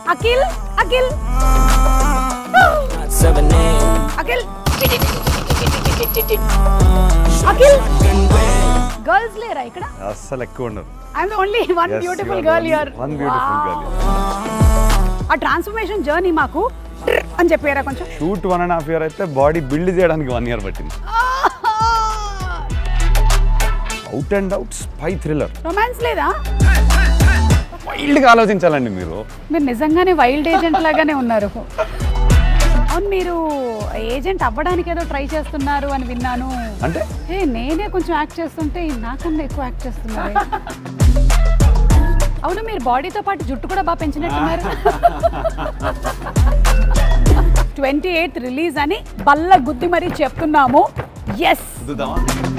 Akhil Akhil Akhil Akhil girls లేరా ఇక్కడ అస్సలు ఎక్కువ ఉండదు I'm only one beautiful girl you're one beautiful girl ఆ ట్రాన్స్ఫర్మేషన్ జర్నీ మాకు అని చెప్పారా కొంచెం shoot one and half year అయితే బాడీ బిల్డ్ చేయడానికి వన్ ఇయర్ పట్టింది out and out spy thriller romance లేదా వైల్డ్గా ఆలోచించాలండి మీరు మీరు నిజంగానే వైల్డ్ ఏజెంట్ లాగానే ఉన్నారు అవును మీరు ఏజెంట్ అవ్వడానికి ఏదో ట్రై చేస్తున్నారు అని విన్నాను అంటే ఏ నేనే కొంచెం యాక్ట్ చేస్తుంటే నాకన్నా ఎక్కువ యాక్ట్ చేస్తున్నారు అవును మీరు బాడీతో పాటు జుట్టు కూడా బాగా పెంచినట్టున్నారు ట్వంటీ ఎయిత్ రిలీజ్ అని బల్ల గుద్ది మరీ చెప్తున్నాము ఎస్ చూద్దామా